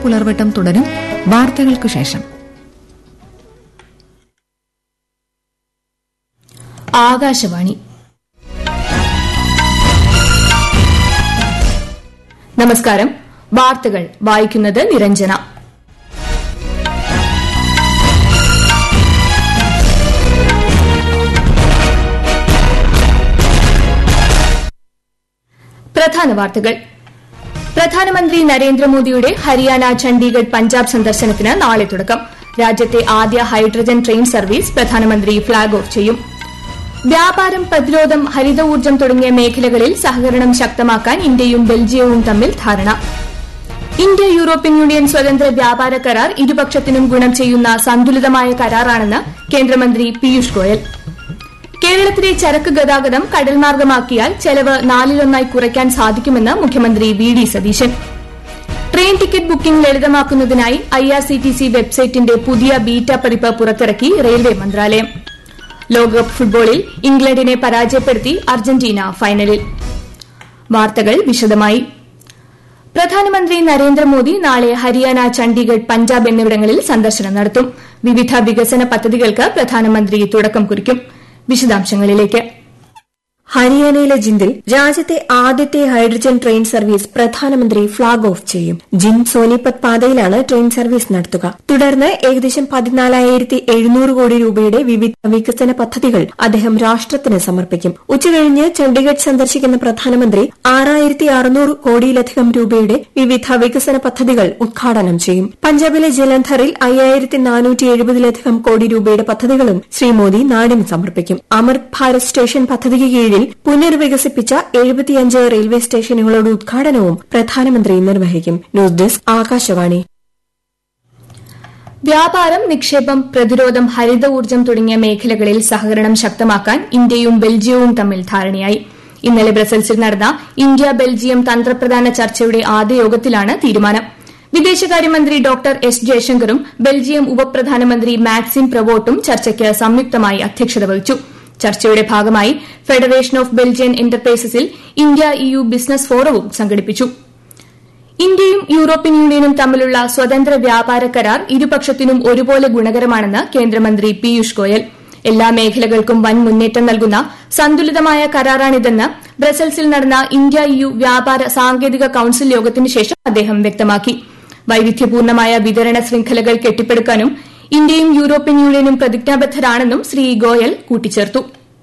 പുലർവട്ടം തുടരും വാർത്തകൾക്കു ശേഷം ആകാശവാണി നമസ്കാരം വാർത്തകൾ വായിക്കുന്നത് നിരഞ്ജന പ്രധാന വാർത്തകൾ പ്രധാനമന്ത്രി നരേന്ദ്രമോദിയുടെ ഹരിയാന ചണ്ഡീഗഡ് പഞ്ചാബ് സന്ദർശനത്തിന് നാളെ തുടക്കം രാജ്യത്തെ ആദ്യ ഹൈഡ്രജൻ ട്രെയിൻ സർവീസ് പ്രധാനമന്ത്രി ഫ്ളാഗ് ഓഫ് ചെയ്യും വ്യാപാരം പ്രതിരോധം ഹരിത ഊർജ്ജം തുടങ്ങിയ മേഖലകളിൽ സഹകരണം ശക്തമാക്കാൻ ഇന്ത്യയും ബെൽജിയവും തമ്മിൽ ധാരണ ഇന്ത്യ യൂറോപ്യൻ യൂണിയൻ സ്വതന്ത്ര വ്യാപാര കരാർ ഇരുപക്ഷത്തിനും ഗുണം ചെയ്യുന്ന സന്തുലിതമായ കരാറാണെന്ന് കേന്ദ്രമന്ത്രി പീയൂഷ് ഗോയൽ കേരളത്തിലെ ചരക്ക് ഗതാഗതം കടൽമാർഗമാക്കിയാൽ ചെലവ് നാലിലൊന്നായി കുറയ്ക്കാൻ സാധിക്കുമെന്ന് മുഖ്യമന്ത്രി V D Satheesan train ticket booking ലളിതമാക്കുന്നതിനായി ഐആർസിടിസി വെബ്സൈറ്റിന്റെ പുതിയ ബീറ്റ പതിപ്പ് പുറത്തിറക്കി റെയിൽവേ മന്ത്രാലയം ലോകകപ്പ് ഫുട്ബോളിൽ ഇംഗ്ലണ്ടിനെ പരാജയപ്പെടുത്തി അർജന്റീന ഫൈനലിൽ വാർത്തകൾ വിശദമായി പ്രധാനമന്ത്രി നരേന്ദ്രമോദി നാളെ ഹരിയാന ചണ്ഡീഗഡ് പഞ്ചാബ് എന്നിവിടങ്ങളിൽ സന്ദർശനം നടത്തും വിവിധ വികസന പദ്ധതികൾക്ക് പ്രധാനമന്ത്രി തുടക്കം കുറിക്കും വിശദാംശങ്ങളിലേക്ക് ഹരിയാനയിലെ ജിന്ദിൽ രാജ്യത്തെ ആദ്യത്തെ ഹൈഡ്രജൻ ട്രെയിൻ സർവീസ് പ്രധാനമന്ത്രി ഫ്ളാഗ് ഓഫ് ചെയ്യും ജിന്ദ് സോനിപത് പാതയിലാണ് ട്രെയിൻ സർവീസ് നടത്തുക തുടർന്ന് ഏകദേശം പതിനാലായിരത്തി എഴുന്നൂറ് കോടി രൂപയുടെ വിവിധ വികസന പദ്ധതികൾ അദ്ദേഹം രാഷ്ട്രത്തിന് സമർപ്പിക്കും ഉച്ചകഴിഞ്ഞ് ചണ്ഡീഗഡ് സന്ദർശിക്കുന്ന പ്രധാനമന്ത്രി ആറായിരത്തി അറുന്നൂറ് കോടിയിലധികം രൂപയുടെ വിവിധ വികസന പദ്ധതികൾ ഉദ്ഘാടനം ചെയ്യും പഞ്ചാബിലെ ജലന്ധറിൽ അയ്യായിരത്തി നാനൂറ്റി എഴുപതിലധികം കോടി രൂപയുടെ പദ്ധതികളും ശ്രീ മോദി നാടിന് സമർപ്പിക്കും അമൃത് ഭാരത് സ്റ്റേഷൻ പദ്ധതിക്ക് കീഴിൽ പുനർവികസിപ്പിച്ച എഴുപത്തിയഞ്ച് റെയിൽവേ സ്റ്റേഷനുകളുടെ ഉദ്ഘാടനവും പ്രധാനമന്ത്രി നിർവഹിക്കും ന്യൂസ് ഡെസ്ക് ആകാശവാണി വ്യാപാരം നിക്ഷേപം പ്രതിരോധം ഹരിത ഊർജ്ജം തുടങ്ങിയ മേഖലകളിൽ സഹകരണം ശക്തമാക്കാൻ ഇന്ത്യയും ബെൽജിയവും തമ്മിൽ ധാരണയായി ഇന്നലെ ബ്രസൽസിൽ നടന്ന ഇന്ത്യ ബെൽജിയം തന്ത്രപ്രധാന ചർച്ചയുടെ ആദ്യ യോഗത്തിലാണ് തീരുമാനം വിദേശകാര്യമന്ത്രി ഡോക്ടർ എസ് ജയശങ്കറും ബെൽജിയം ഉപപ്രധാനമന്ത്രി മാക്സിം പ്രവോട്ടും ചർച്ചയ്ക്ക് സംയുക്തമായി അധ്യക്ഷത വഹിച്ചു ചർച്ചയുടെ ഭാഗമായി ഫെഡറേഷൻ ഓഫ് ബെൽജിയൻ എന്റർപ്രൈസസിൽ ഇന്ത്യ ഇയു ബിസിനസ് ഫോറവും സംഘടിപ്പിച്ചു ഇന്ത്യയും യൂറോപ്യൻ യൂണിയനും തമ്മിലുള്ള സ്വതന്ത്ര വ്യാപാര കരാർ ഇരുപക്ഷത്തിനും ഒരുപോലെ ഗുണകരമാണെന്ന് കേന്ദ്രമന്ത്രി പീയൂഷ് ഗോയൽ എല്ലാ മേഖലകൾക്കും വൻ മുന്നേറ്റം നൽകുന്ന സന്തുലിതമായ കരാറാണിതെന്ന് ബ്രസൽസിൽ നടന്ന ഇന്ത്യ ഇയു വ്യാപാര സാങ്കേതിക കൌൺസിൽ യോഗത്തിന് ശേഷം അദ്ദേഹം വ്യക്തമാക്കി വൈവിധ്യപൂർണമായ വിതരണ ശൃംഖലകൾ കെട്ടിപ്പടുക്കാനും ഇന്ത്യയും യൂറോപ്യൻ യൂണിയനും പ്രതിജ്ഞാബദ്ധരാണെന്നും ശ്രീ ഗോയൽ കൂട്ടിച്ചേർത്തു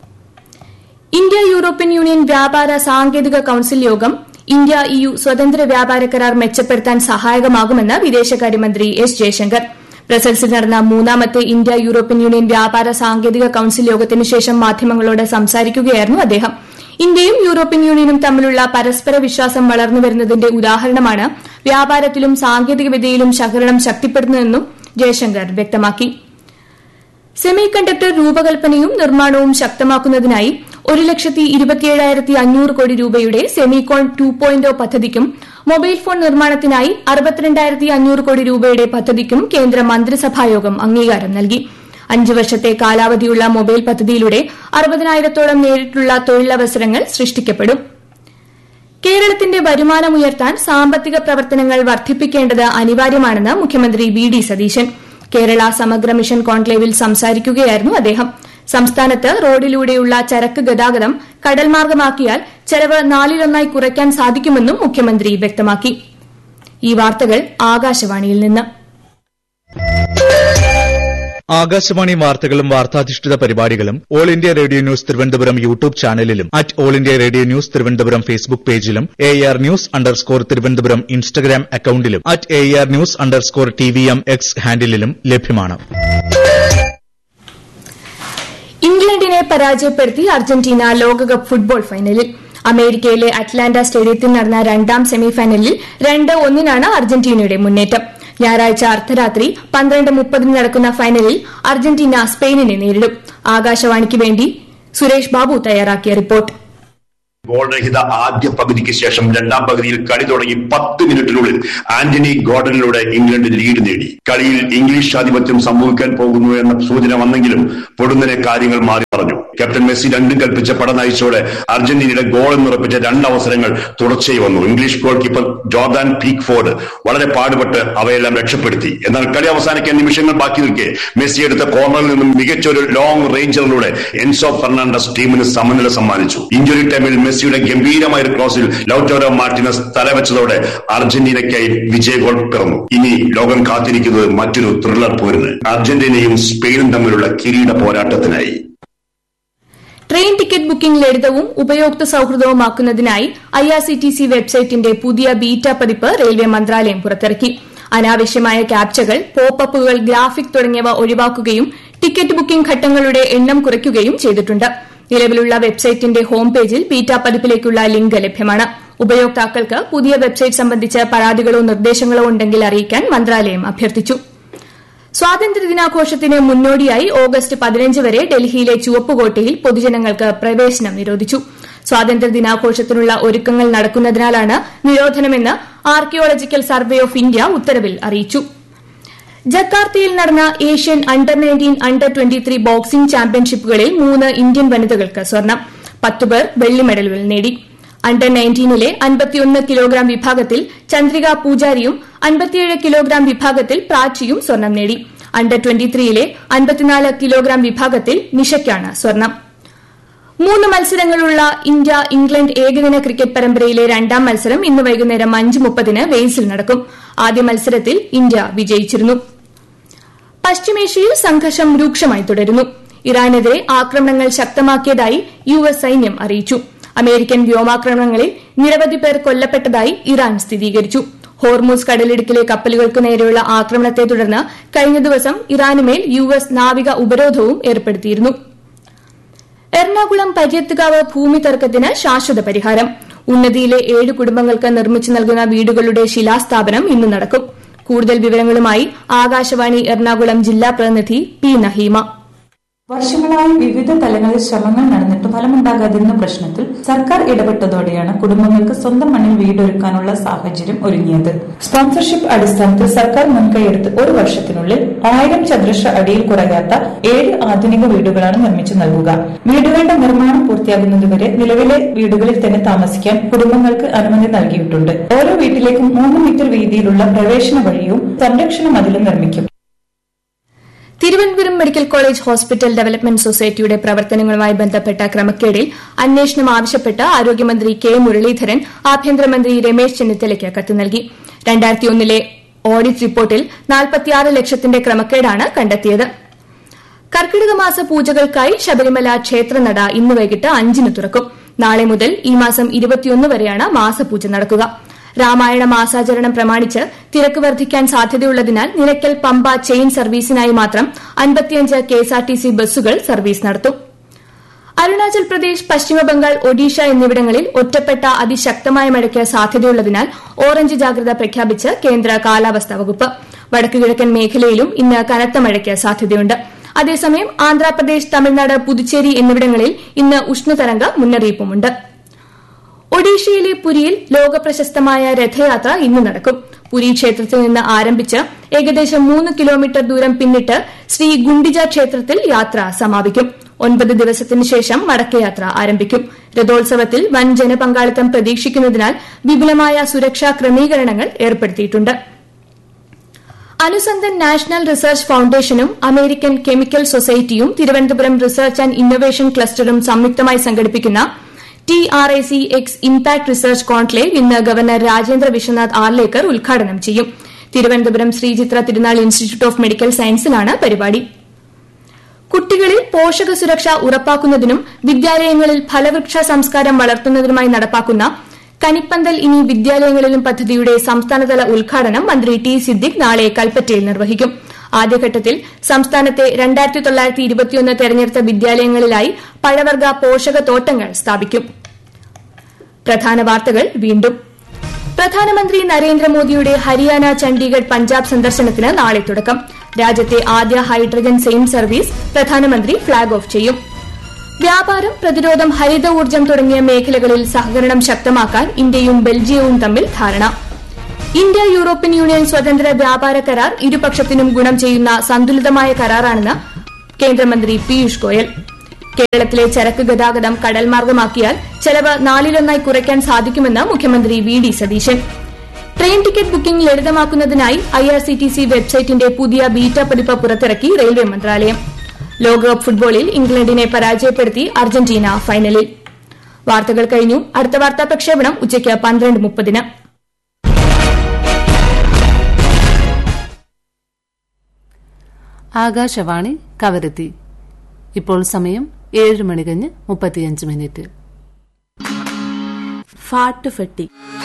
ഇന്ത്യ യൂറോപ്യൻ യൂണിയൻ വ്യാപാര സാങ്കേതിക കൌൺസിൽ യോഗം ഇന്ത്യ ഇയു സ്വതന്ത്ര വ്യാപാര കരാർ മെച്ചപ്പെടുത്താൻ സഹായകമാകുമെന്ന് വിദേശകാര്യമന്ത്രി എസ് ജയശങ്കർ ബ്രസൽസിൽ നടന്ന മൂന്നാമത്തെ ഇന്ത്യ യൂറോപ്യൻ യൂണിയൻ വ്യാപാര സാങ്കേതിക കൌൺസിൽ യോഗത്തിന് ശേഷം മാധ്യമങ്ങളോട് സംസാരിക്കുകയായിരുന്നു അദ്ദേഹം ഇന്ത്യയും യൂറോപ്യൻ യൂണിയനും തമ്മിലുള്ള പരസ്പര വിശ്വാസം വളർന്നുവരുന്നതിന്റെ ഉദാഹരണമാണ് വ്യാപാരത്തിലും സാങ്കേതികവിദ്യയിലും സഹകരണം ശക്തിപ്പെടുന്നതെന്നും ജയശങ്കർ വ്യക്തമാക്കി സെമി കണ്ടക്ടർ രൂപകൽപ്പനയും നിർമ്മാണവും ശക്തമാക്കുന്നതിനായി ഒരു ലക്ഷത്തി ഇരുപത്തിയേഴായിരത്തി അഞ്ഞൂറ് കോടി രൂപയുടെ സെമികോൺ ടു പോയിന്റ് പദ്ധതിക്കും മൊബൈൽ ഫോൺ നിർമ്മാണത്തിനായി അറുപത്തിരണ്ടായിരത്തി അഞ്ഞൂറ് കോടി രൂപയുടെ പദ്ധതിക്കും കേന്ദ്ര മന്ത്രിസഭായോഗം അംഗീകാരം നൽകി അഞ്ച് വർഷത്തെ കാലാവധിയുള്ള മൊബൈൽ പദ്ധതിയിലൂടെ അറുപതിനായിരത്തോളം നേരിട്ടുള്ള തൊഴിലവസരങ്ങൾ സൃഷ്ടിക്കപ്പെടും കേരളത്തിന്റെ വരുമാനമുയർത്താൻ സാമ്പത്തിക പ്രവർത്തനങ്ങൾ വർദ്ധിപ്പിക്കേണ്ടത് അനിവാര്യമാണെന്ന് മുഖ്യമന്ത്രി വി ഡി സതീശൻ കേരള സമഗ്ര മിഷൻ കോൺക്ലേവിൽ സംസാരിക്കുകയായിരുന്നു അദ്ദേഹം സംസ്ഥാനത്ത് റോഡിലൂടെയുള്ള ചരക്ക് ഗതാഗതം കടൽമാർഗമാക്കിയാൽ ചെലവ് നാലിലൊന്നായി കുറയ്ക്കാൻ സാധിക്കുമെന്നും മുഖ്യമന്ത്രി വ്യക്തമാക്കി ഈ വാർത്തകൾ ആകാശവാണിയിൽ നിന്ന് ആകാശവാണി വാർത്തകളും വാർത്താധിഷ്ഠിത പരിപാടികളും All India Radio News Thiruvananthapuram YouTube ചാനലിലും at All India Radio News Thiruvananthapuram Facebook പേജിലും A R news underscore Thiruvananthapuram Instagram അക്കൌണ്ടിലും at A R news underscore T V M X ഹാൻഡിലും ലഭ്യമാണ് ഇംഗ്ലണ്ടിനെ പരാജയപ്പെടുത്തി അർജന്റീന ലോകകപ്പ് ഫുട്ബോൾ ഫൈനലിൽ അമേരിക്കയിലെ അറ്റ്ലാന്റ സ്റ്റേഡിയത്തിൽ നടന്ന രണ്ടാം സെമിഫൈനലിൽ രണ്ട് ഒന്നിനാണ് അർജന്റീനയുടെ മുന്നേറ്റം ഞായറാഴ്ച അർദ്ധരാത്രി പന്ത്രണ്ട് മുപ്പതിന് നടക്കുന്ന ഫൈനലിൽ അർജന്റീന സ്പെയിനിനെ നേരിടും ആകാശവാണിക്ക് വേണ്ടി സുരേഷ് ബാബു തയ്യാറാക്കിയ റിപ്പോർട്ട് ഗോൾ രഹിത ആദ്യ പകുതിക്ക് ശേഷം രണ്ടാം പകുതിയിൽ കളി തുടങ്ങി പത്ത് മിനിറ്റിനുള്ളിൽ ആന്റണി ഗോർഡനിലൂടെ ഇംഗ്ലണ്ട് ലീഡ് നേടി കളിയിൽ ഇംഗ്ലീഷ് ആധിപത്യം സംഭവിക്കാൻ പോകുന്നു എന്ന സൂചന വന്നെങ്കിലും പൊടുന്നനെ കാര്യങ്ങൾ മാറി പറഞ്ഞു ക്യാപ്റ്റൻ മെസ്സി രണ്ടും കൽപ്പിച്ച പട നയിച്ചോടെ അർജന്റീനയുടെ ഗോൾ എന്നുറപ്പിച്ച രണ്ട് അവസരങ്ങൾ തുടർച്ചയായി വന്നു English goalkeeper Jordan Pickford വളരെ പാടുപെട്ട് അവയെല്ലാം രക്ഷപ്പെടുത്തി എന്നാൽ കളി അവസാനിക്കാൻ നിമിഷങ്ങൾ ബാക്കി നിൽക്കെ മെസ്സി എടുത്ത കോർണറിൽ നിന്നും മികച്ച ഒരു ലോങ് റേഞ്ചറിലൂടെ എൻസോ ഫെർണാണ്ടസ് ടീമിന് സമനില സമ്മാനിച്ചു ഇഞ്ചുറി ടൈമിൽ മെസ്സിയുടെ ഗംഭീരമായ ഒരു ക്രോസിൽ ലൌറ്റോരോ മാർട്ടിനസ് തലവെച്ചതോടെ അർജന്റീനയ്ക്കായി വിജയ ഗോൾ പിറന്നു ഇനി ലോകം കാത്തിരിക്കുന്നത് മറ്റൊരു ത്രില്ലർ പോരിന് അർജന്റീനയും സ്പെയിനും തമ്മിലുള്ള കിരീട പോരാട്ടത്തിനായി ട്രെയിൻ ടിക്കറ്റ് ബുക്കിംഗ് ലളിതവും ഉപയോക്തൃ സൌഹൃദവുമാക്കുന്നതിനായി I R C T C വെബ്സൈറ്റിന്റെ പുതിയ ബീറ്റ പതിപ്പ് റെയിൽവേ മന്ത്രാലയം പുറത്തിറക്കി അനാവശ്യമായ ക്യാപ്ചകൾ പോപ്പപ്പുകൾ ഗ്രാഫിക് തുടങ്ങിയവ ഒഴിവാക്കുകയും ടിക്കറ്റ് ബുക്കിംഗ് ഘട്ടങ്ങളുടെ എണ്ണം കുറയ്ക്കുകയും ചെയ്തിട്ടുണ്ട് നിലവിലുള്ള വെബ്സൈറ്റിന്റെ ഹോം പേജിൽ ബീറ്റ പതിപ്പിലേക്കുള്ള ലിങ്ക് ലഭ്യമാണ് ഉപയോക്താക്കൾക്ക് പുതിയ വെബ്സൈറ്റ് സംബന്ധിച്ച് പരാതികളോ നിർദ്ദേശങ്ങളോ ഉണ്ടെങ്കിൽ അറിയിക്കാൻ മന്ത്രാലയം അഭ്യർത്ഥിച്ചു സ്വാതന്ത്ര്യദിനാഘോഷത്തിന് മുന്നോടിയായി ഓഗസ്റ്റ് പതിനഞ്ച് വരെ ഡൽഹിയിലെ ചുവപ്പുകോട്ടയിൽ പൊതുജനങ്ങൾക്ക് പ്രവേശനം നിരോധിച്ചു സ്വാതന്ത്ര്യദിനാഘോഷത്തിനുള്ള ഒരുക്കങ്ങൾ നടക്കുന്നതിനാലാണ് നിരോധനമെന്ന് ആർക്കിയോളജിക്കൽ സർവേ ഓഫ് ഇന്ത്യ ഉത്തരവിൽ അറിയിച്ചു ജക്കാർത്തയിൽ നടന്ന Asian under nineteen under twenty three boxing ചാമ്പ്യൻഷിപ്പുകളിൽ മൂന്ന് ഇന്ത്യൻ വനിതകൾക്ക് സ്വർണം പത്തുപേർ വെള്ളി മെഡലുകൾ നേടി അണ്ടർ നയൻറ്റീനിലെ അൻപത്തിയൊന്ന് കിലോഗ്രാം വിഭാഗത്തിൽ ചന്ദ്രിക പൂജാരിയും അൻപത്തിയേഴ് കിലോഗ്രാം വിഭാഗത്തിൽ പ്രാച്ചിയും സ്വർണം നേടി അണ്ടർ ട്വന്റി ത്രീയിലെ അൻപത്തിനാല് കിലോഗ്രാം വിഭാഗത്തിൽ നിഷയ്ക്കാണ് സ്വർണം മൂന്ന് മത്സരങ്ങളുള്ള ഇന്ത്യ ഇംഗ്ലണ്ട് ഏകദിന ക്രിക്കറ്റ് പരമ്പരയിലെ രണ്ടാം മത്സരം ഇന്ന് വൈകുന്നേരം അഞ്ച് മുപ്പതിന് വെയിൽസിൽ നടക്കും ആദ്യ മത്സരത്തിൽ ഇന്ത്യ വിജയിച്ചിരുന്നു പശ്ചിമേഷ്യയിൽ സംഘർഷം രൂക്ഷമായി തുടരുന്നു ഇറാനെതിരെ ആക്രമണങ്ങൾ ശക്തമാക്കിയതായി യു എസ് സൈന്യം അറിയിച്ചു അമേരിക്കൻ വ്യോമാക്രമണങ്ങളിൽ നിരവധി പേർ കൊല്ലപ്പെട്ടതായി ഇറാൻ സ്ഥിരീകരിച്ചു ഹോർമൂസ് കടലിടുക്കിലെ കപ്പലുകൾക്ക് നേരെയുള്ള ആക്രമണത്തെ തുടർന്ന് കഴിഞ്ഞ ദിവസം ഇറാനുമേൽ യു എസ് നാവിക ഉപരോധവും ഏർപ്പെടുത്തിയിരുന്നു എറണാകുളം പര്യത്തുകാവ് ഭൂമി തർക്കത്തിന് ശാശ്വത പരിഹാരം ഉന്നതിയിലെ ഏഴ് കുടുംബങ്ങൾക്ക് നിർമ്മിച്ചു നൽകുന്ന വീടുകളുടെ ശിലാസ്ഥാപനം ഇന്ന് നടക്കും കൂടുതൽ വിവരങ്ങളുമായി ആകാശവാണി എറണാകുളം ജില്ലാ പ്രതിനിധി പി നഹീമ വർഷങ്ങളായി വിവിധ തലങ്ങളിൽ ശ്രമങ്ങൾ നടന്നിട്ടും ഫലമുണ്ടാകാതിരുന്ന പ്രശ്നത്തിൽ സർക്കാർ ഇടപെട്ടതോടെയാണ് കുടുംബങ്ങൾക്ക് സ്വന്തം മണ്ണിൽ വീടൊരുക്കാനുള്ള സാഹചര്യം ഒരുങ്ങിയത് സ്പോൺസർഷിപ്പ് അടിസ്ഥാനത്തിൽ സർക്കാർ മുൻകൈയെടുത്ത് ഒരു വർഷത്തിനുള്ളിൽ ആയിരം ചതുരശ്ര അടിയിൽ കുറയാത്ത ഏഴ് ആധുനിക വീടുകളാണ് നിർമ്മിച്ചു നൽകുക വീടുകളുടെ നിർമ്മാണം പൂർത്തിയാകുന്നതുവരെ നിലവിലെ വീടുകളിൽ തന്നെ താമസിക്കാൻ കുടുംബങ്ങൾക്ക് അനുമതി നൽകിയിട്ടുണ്ട് ഓരോ വീട്ടിലേക്കും മൂന്ന് മീറ്റർ വീതിയിലുള്ള പ്രവേശന വഴിയും സംരക്ഷണ മതിലും നിർമ്മിക്കും Thiruvananthapuram medical college hospital development സൊസൈറ്റിയുടെ പ്രവർത്തനങ്ങളുമായി ബന്ധപ്പെട്ട ക്രമക്കേടിൽ അന്വേഷണം ആവശ്യപ്പെട്ട് ആരോഗ്യമന്ത്രി കെ മുരളീധരൻ ആഭ്യന്തരമന്ത്രി രമേശ് ചെന്നിത്തലയ്ക്ക് കത്ത് നൽകി രണ്ടായിരത്തിയൊന്നിലെ ഓഡിറ്റ് റിപ്പോർട്ടിൽ നാൽപ്പത്തിയാറ് ലക്ഷത്തിന്റെ ക്രമക്കേടാണ് കണ്ടെത്തിയത് കർക്കിടക മാസ പൂജകൾക്കായി ശബരിമല ക്ഷേത്രനട ഇന്ന് വൈകിട്ട് അഞ്ചിന് തുറക്കും നാളെ മുതൽ ഈ മാസം ഇരുപത്തിയൊന്ന് വരെയാണ് മാസപൂജ നടക്കുക രാമായണ മാസാചരണം പ്രമാണിച്ച് തിരക്ക് വർദ്ധിക്കാൻ സാധ്യതയുള്ളതിനാൽ നിലയ്ക്കൽ പമ്പ ചെയിൻ സർവീസിനായി മാത്രം അൻപത്തിയഞ്ച് കെഎസ്ആർടിസി ബസ്സുകൾ സർവീസ് നടത്തും അരുണാചൽ പ്രദേശ് പശ്ചിമബംഗാൾ ഒഡീഷ എന്നിവിടങ്ങളിൽ ഒറ്റപ്പെട്ട അതിശക്തമായ മഴയ്ക്ക് സാധ്യതയുള്ളതിനാൽ ഓറഞ്ച് ജാഗ്രത പ്രഖ്യാപിച്ച് കേന്ദ്ര കാലാവസ്ഥാ വകുപ്പ് വടക്കുകിഴക്കൻ മേഖലയിലും ഇന്ന് കനത്ത മഴയ്ക്ക് സാധ്യതയുണ്ട് അതേസമയം ആന്ധ്രാപ്രദേശ് തമിഴ്നാട് പുതുച്ചേരി എന്നിവിടങ്ങളിൽ ഇന്ന് ഉഷ്ണതരംഗ മുന്നറിയിപ്പുമുണ്ട് ഒഡീഷയിലെ പുരിയിൽ ലോകപ്രശസ്തമായ രഥയാത്ര ഇന്ന് നടക്കും പുരി ക്ഷേത്രത്തിൽ നിന്ന് ആരംഭിച്ച് ഏകദേശം മൂന്ന് കിലോമീറ്റർ ദൂരം പിന്നിട്ട് ശ്രീ ഗുണ്ടിജ ക്ഷേത്രത്തിൽ യാത്ര സമാപിക്കും ഒൻപത് ദിവസത്തിനു ശേഷം മടക്കയാത്ര ആരംഭിക്കും രഥോത്സവത്തിൽ വൻ ജനപങ്കാളിത്തം പ്രതീക്ഷിക്കുന്നതിനാൽ വിപുലമായ സുരക്ഷാ ക്രമീകരണങ്ങൾ ഏർപ്പെടുത്തിയിട്ടുണ്ട് അനുസന്ധൻ നാഷണൽ റിസർച്ച് ഫൌണ്ടേഷനും അമേരിക്കൻ കെമിക്കൽ സൊസൈറ്റിയും തിരുവനന്തപുരം റിസർച്ച് ആൻഡ് ഇന്നൊവേഷൻ ക്ലസ്റ്ററും സംയുക്തമായി സംഘടിപ്പിക്കുന്ന T R I C X impact research conclave ഇന്ന് ഗവർണർ രാജേന്ദ്ര വിശ്വനാഥ് ആർലേക്കർ ഉദ്ഘാടനം ചെയ്യും തിരുവനന്തപുരം ശ്രീചിത്ര തിരുനാൾ ഇൻസ്റ്റിറ്റ്യൂട്ട് ഓഫ് മെഡിക്കൽ സയൻസിലാണ് പരിപാടി കുട്ടികളിൽ പോഷക സുരക്ഷ ഉറപ്പാക്കുന്നതിനും വിദ്യാലയങ്ങളിൽ ഫലവൃക്ഷ സംസ്കാരം വളർത്തുന്നതിനുമായി നടപ്പാക്കുന്ന കനിപ്പന്തൽ ഇനി വിദ്യാലയങ്ങളിലും പദ്ധതിയുടെ സംസ്ഥാനതല ഉദ്ഘാടനം മന്ത്രി ടി സിദ്ദിഖ് നാളെ കൽപ്പറ്റയിൽ നിർവഹിക്കും ആദ്യഘട്ടത്തിൽ സംസ്ഥാനത്തെ രണ്ടായിരത്തി തൊള്ളായിരത്തി ഇരുപത്തിയൊന്ന് തെരഞ്ഞെടുത്ത വിദ്യാലയങ്ങളിലായി പഴവർഗ പോഷക തോട്ടങ്ങൾ സ്ഥാപിക്കും പ്രധാന വാർത്തകൾ വീണ്ടും പ്രധാനമന്ത്രി നരേന്ദ്രമോദിയുടെ ഹരിയാന ചണ്ഡീഗഡ് പഞ്ചാബ് സന്ദർശനത്തിന് നാളെ തുടക്കം രാജ്യത്തെ ആദ്യ ഹൈഡ്രജൻ സെയിം സർവീസ് പ്രധാനമന്ത്രി ഫ്ളാഗ് ഓഫ് ചെയ്യും വ്യാപാരം പ്രതിരോധം ഹരിത ഊർജ്ജം തുടങ്ങിയ മേഖലകളിൽ സഹകരണം ശക്തമാക്കാൻ ഇന്ത്യയും ബെൽജിയവും തമ്മിൽ ധാരണ ഇന്ത്യ യൂറോപ്യൻ യൂണിയൻ സ്വതന്ത്ര വ്യാപാര കരാർ ഇരുപക്ഷത്തിനും ഗുണം ചെയ്യുന്ന സന്തുലിതമായ കരാറാണെന്ന് കേന്ദ്രമന്ത്രി പീയൂഷ് ഗോയൽ കേരളത്തിലെ ചരക്ക് ഗതാഗതം കടൽ മാർഗമാക്കിയാൽ ചെലവ് നാലിലൊന്നായി കുറയ്ക്കാൻ സാധിക്കുമെന്ന് മുഖ്യമന്ത്രി V D Satheesan train ticket booking ലളിതമാക്കുന്നതിനായി ഐആർസിടിസി വെബ്സൈറ്റിന്റെ പുതിയ ബീറ്റ പതിപ്പ് പുറത്തിറക്കി റെയിൽവേ മന്ത്രാലയം ലോകകപ്പ് ഫുട്ബോളിൽ ഇംഗ്ലണ്ടിനെ പരാജയപ്പെടുത്തി അർജന്റീന ഫൈനലിൽ വാർത്തകൾ കഴിഞ്ഞു അടുത്ത വാർത്താ പ്രക്ഷേപണം ഉച്ചയ്ക്ക് പന്ത്രണ്ട് മുപ്പതിന് ആകാശവാണി കവരത്തി ഇപ്പോൾ സമയം ഏഴ് മണി കഴിഞ്ഞ് മുപ്പത്തിയഞ്ച് മിനിറ്റ് ഫാട്ടുഫെട്ടി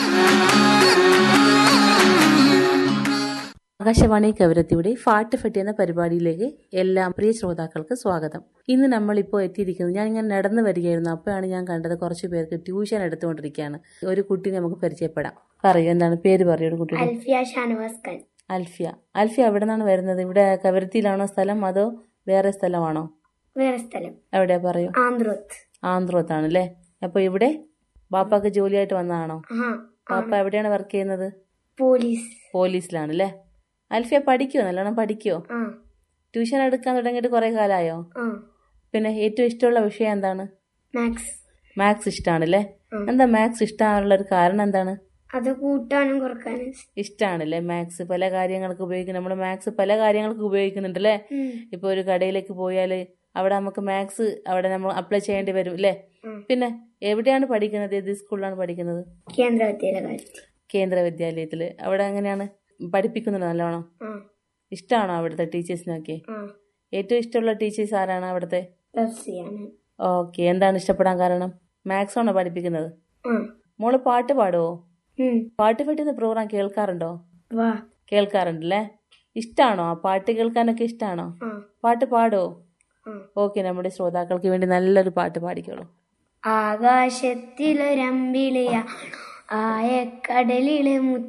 ആകാശവാണി കവരത്തിയുടെ ഫാട്ടുഫെട്ടി എന്ന പരിപാടിയിലേക്ക് എല്ലാ പ്രിയ ശ്രോതാക്കൾക്ക് സ്വാഗതം ഇന്ന് നമ്മളിപ്പോൾ എത്തിയിരിക്കുന്നത് ഞാൻ ഇങ്ങനെ നടന്നു വരികയായിരുന്നു അപ്പോഴാണ് ഞാൻ കണ്ടത് കുറച്ച് പേർക്ക് ട്യൂഷൻ എടുത്തുകൊണ്ടിരിക്കുകയാണ് ഒരു കുട്ടീനെ നമുക്ക് പരിചയപ്പെടാം പറയൂ എന്താണ് പേര് പറയൂ ഒരു കുട്ടിയുടെ അൽഫിയ ഷാനവാസ് ഖാൻ അൽഫിയ അൽഫിയ എവിടെ നിന്നാണ് വരുന്നത് ഇവിടെ കവരത്തിയിലാണോ സ്ഥലം അതോ വേറെ സ്ഥലമാണോ വേറെ സ്ഥലം എവിടെയാ പറയൂ ആന്ധ്രോത്ത് ആന്ധ്രോത്താണല്ലേ അപ്പൊ ഇവിടെ ബാപ്പാക്ക് ജോലിയായിട്ട് വന്നതാണോ ആ ബാപ്പ എവിടെയാണ് വർക്ക് ചെയ്യുന്നത് പോലീസ് പോലീസിലാണല്ലേ അൽഫിയ പഠിക്കുവോ നല്ലോണം പഠിക്കുവോ ആ ട്യൂഷൻ എടുക്കാൻ തുടങ്ങിയിട്ട് കുറെ കാലമായോ ആ പിന്നെ ഏറ്റവും ഇഷ്ടമുള്ള വിഷയം എന്താണ് മാത്സ് മാത്സ് ഇഷ്ടമാണല്ലേ എന്താ മാത്സ് ഇഷ്ടമാനുള്ള ഒരു കാരണം എന്താണ് അത് കൂട്ടാനും കുറക്കാനും ഇഷ്ടമാണല്ലേ മാത്സ് പല കാര്യങ്ങൾക്ക് ഉപയോഗിക്കും നമ്മൾ മാത്സ് പല കാര്യങ്ങൾക്ക് ഉപയോഗിക്കുന്നുണ്ടല്ലേ ഇപ്പൊ ഒരു കടയിലേക്ക് പോയാല് അവിടെ നമുക്ക് മാത്സ് അവിടെ നമ്മൾ അപ്ലൈ ചെയ്യേണ്ടി വരും അല്ലേ പിന്നെ എവിടെയാണ് പഠിക്കുന്നത് ഏത് സ്കൂളിലാണ് പഠിക്കുന്നത് കേന്ദ്ര വിദ്യാലയത്തിൽ കേന്ദ്ര വിദ്യാലയത്തില് അവിടെ എങ്ങനെയാണ് പഠിപ്പിക്കുന്നുണ്ടോ നല്ലോണം ആ ഇഷ്ടമാണോ അവിടുത്തെ ടീച്ചേഴ്സിനൊക്കെ ആ ഏറ്റവും ഇഷ്ടമുള്ള ടീച്ചേഴ്സ് ആരാണ് അവിടുത്തെ പെപ്സിയാണ് ഓക്കെ എന്താണ് ഇഷ്ടപ്പെടാൻ കാരണം മാത്സ് ആണോ പഠിപ്പിക്കുന്നത് ആ മോള് പാട്ട് പാടുവോ ഉം. പാട്ട് പറ്റുന്ന പ്രോഗ്രാം കേൾക്കാറുണ്ടോ വാ കേൾക്കാറുണ്ടല്ലേ ഇഷ്ടാണോ ആ പാട്ട് കേൾക്കാനൊക്കെ ഇഷ്ടാണോ ആ പാട്ട് പാടോ ആ ഓക്കെ നമ്മുടെ ശ്രോതാക്കൾക്ക് വേണ്ടി നല്ലൊരു പാട്ട് പാടിക്കോളൂ ആകാശത്തിലൊരമ്പിളിയ ആയക്കടലിലെ